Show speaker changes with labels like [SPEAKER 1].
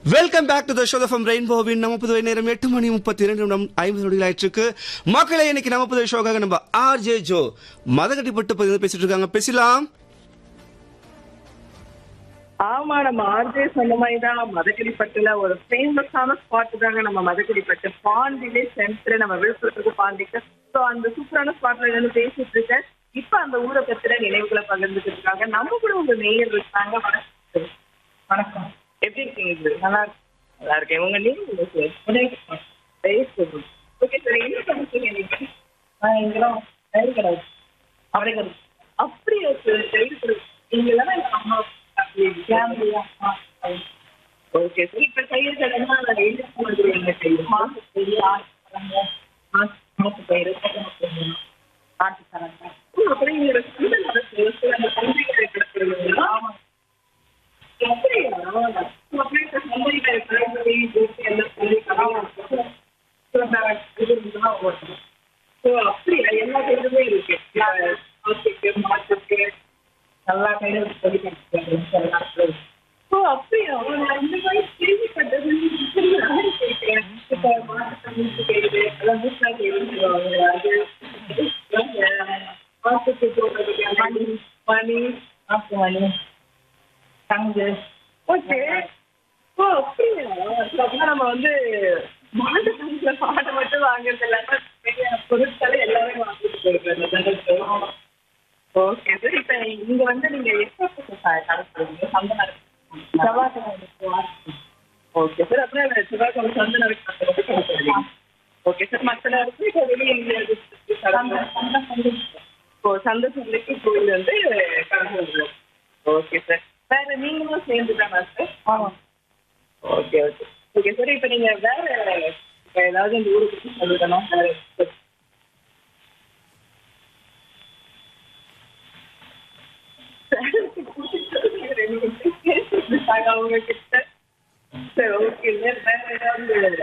[SPEAKER 1] Welcome back to the show from ரெயின்போவின் நம்ம புதுவை நேரம் எட்டு மணி முப்பத்தி இரண்டு நிமிடம் ஐம்பது நொடிகள் ஆயிற்றுக்கு மக்களை இன்னைக்கு நம்ம புதுவை ஷோக்காக நம்ம ஆர் ஜே ஜோ மதகட்டி பட்டு பதிவு பேசிட்டு இருக்காங்க பேசலாம்
[SPEAKER 2] ஆமா நம்ம ஆர்ஜே சொன்ன மாதிரி தான் மதக்கடிப்பட்டுல ஒரு ஃபேமஸான ஸ்பாட் தாங்க நம்ம மதக்கடிப்பட்டு பாண்டிலே சென்டர் நம்ம விழுப்புரத்துக்கு பாண்டிக்கு ஸோ அந்த சூப்பரான ஸ்பாட்ல இருந்து பேசிட்டு இருக்கேன் இப்ப அந்த ஊரை பத்திர நினைவுகளை பகிர்ந்துட்டு இருக்காங்க நம்ம கூட உங்க நேயர் இருக்காங்க வணக்கம் வணக்கம் எப்படி இருக்கீங்க இது? நல்லா இருக்கு நல்லா இருக்கேன் உங்க நேம் ஓகே சார் என்ன பண்ணிருக்கீங்க நீங்க இங்கெல்லாம் தயிர் கடை அவரே கடை அப்படியா சார் தயிர் கடை நீங்க எல்லாம் எங்க அம்மா ஃபேமிலியா ஓகே சார் இப்ப தயிர் கடைன்னா அதை என்ன பண்ணுறீங்க தயிர் மாசு தயிர் மாசு தயிர் ஆட்டு சரக்கு அப்புறம் இங்க சந்தை நடக்குது அந்த சந்தைகளை கிடக்குறீங்களா ஆமா அப்படியா அப்படியே இந்த சந்தைகளை கிடக்குறது எல்லாம் சொல்லி ஓட்டணும் ஸோ அப்படியா எல்லா கையிலுமே இருக்கு ஆட்டுக்கு மாட்டுக்கு எல்லா கையிலும் சொல்லி கொடுத்துருக்காங்க ஓ அப்படியா நான் இந்த மாதிரி கேள்விப்பட்டது நான் கேட்கிறேன் இப்போ மாட்டு மூச்சு கேக்குது அதான் மூச்சா கேக்குதுன்னு சொல்லுவாங்க அது மாட்டுக்கு போடுறதுக்கு மணி மணி மாட்டு மணி தங்கு ஓகே ஓ அப்படியா So, அப்படின்னா நம்ம வந்து மாட்டு தங்குல பாட்டு மட்டும் வாங்குறது இல்லாம தேவையான பொருட்களை எல்லாமே வாங்கிட்டு போயிருக்கோம் ஓகே சார் இப்ப இங்க வந்து நீங்க எப்போ நடத்துறீங்க சந்தை நடத்துறீங்க செவ்வாய்க்கிழமை ஓகே சார் அப்புறம் அந்த செவ்வாய்க்கிழமை சந்தை நடத்துறீங்க ஓகே சார் மற்ற நேரத்தில் இப்போ வெளியே எங்கேயாவது ஓ சந்தை சந்தைக்கு கோயில் வந்து கலந்து வந்துடும் ஓகே சார் வேற நீங்களும் சேர்ந்து தானா சார் ஆமாம் ஓகே ஓகே ஓகே சார் இப்போ நீங்க வேற இப்போ ஏதாவது இந்த ஊரை பற்றி சொல்லணும் வேற அவங்க கிட்ட சரி ஓகே வேற ஏதாவது